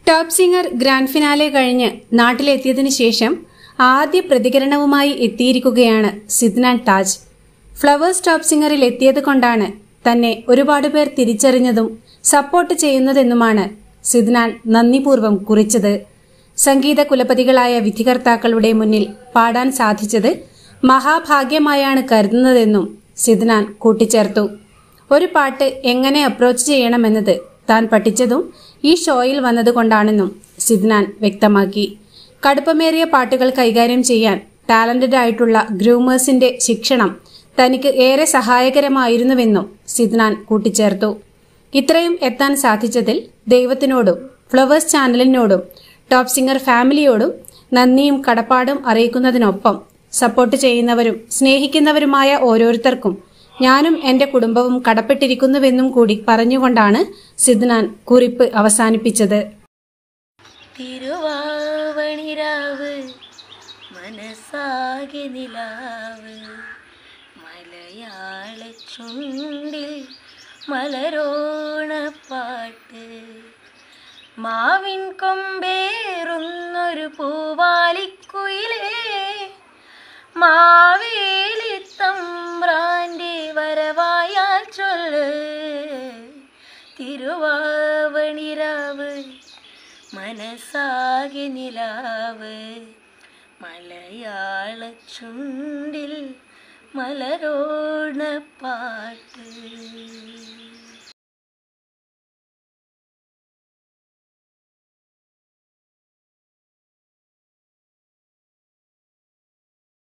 top singer grand finale കഴിഞ്ഞ് നാട്ടിലെത്തിയതിനു ശേഷം ആദ്യ പ്രതികരണവുമായി എത്തിയിരിക്കുകയാണ് സിദ്നാൻ താജ് ഫ്ലവേഴ്സ് ടോപ്പ് സിംഗറിൽ എത്തിയത് കൊണ്ടാണ് തന്നെ ഒരുപാട് പേർ തിരിച്ചറിഞ്ഞതും സപ്പോർട്ട് ചെയ്യുന്നതെന്നുമാണ് സിദ്നാൻ നന്ദിപൂർവ്വം കുറിച്ചത് സംഗീത കുലപതികളായ വിധികർത്താക്കളുടെ മുന്നിൽ പാടാൻ സാധിച്ചത് മഹാഭാഗ്യമായാണ് കരുതുന്നതെന്നും സിദ്നാൻ കൂട്ടിച്ചേർത്തു ഒരു പാട്ട് എങ്ങനെ അപ്രോച്ച് ചെയ്യണമെന്നത് താൻ പഠിച്ചതും ഈ ഷോയിൽ വന്നതുകൊണ്ടാണെന്നും സിദ്നാൻ വ്യക്തമാക്കി കടുപ്പമേറിയ പാട്ടുകൾ കൈകാര്യം ചെയ്യാൻ ടാലന്റഡ് ആയിട്ടുള്ള ഗ്രൂമേഴ്സിന്റെ ശിക്ഷണം തനിക്ക് ഏറെ സഹായകരമായിരുന്നുവെന്നും സിദ്നാൻ കൂട്ടിച്ചേർത്തു ഇത്രയും എത്താൻ സാധിച്ചതിൽ ദൈവത്തിനോടും ഫ്ലവേഴ്സ് ചാനലിനോടും ടോപ്പ് സിംഗർ ഫാമിലിയോടും നന്ദിയും കടപ്പാടും അറിയിക്കുന്നതിനൊപ്പം സപ്പോർട്ട് ചെയ്യുന്നവരും സ്നേഹിക്കുന്നവരുമായ ഓരോരുത്തർക്കും ഞാനും എന്റെ കുടുംബവും കടപ്പെട്ടിരിക്കുന്നുവെന്നും കൂടി പറഞ്ഞുകൊണ്ടാണ് സിദ്നാൻ കുറിപ്പ് അവസാനിപ്പിച്ചത് തിരുവാവണിരാവ് മനസ്സാകെ നിലാവ് മലയാള ചുണ്ടിൽ മലരോണപ്പാട്ട് മാവിൻ കൊമ്പേറുന്നൊരു പൂവാലിക്കുയിലേ മാവേലി തമ്പ്രാൻ്റെ വരവായാൽ ചൊല്ല് തിരുവാവണിരാവ് മനസ്സാകെ നിലാവ് മലയാള ചുണ്ടിൽ മലരോണ പാട്ട്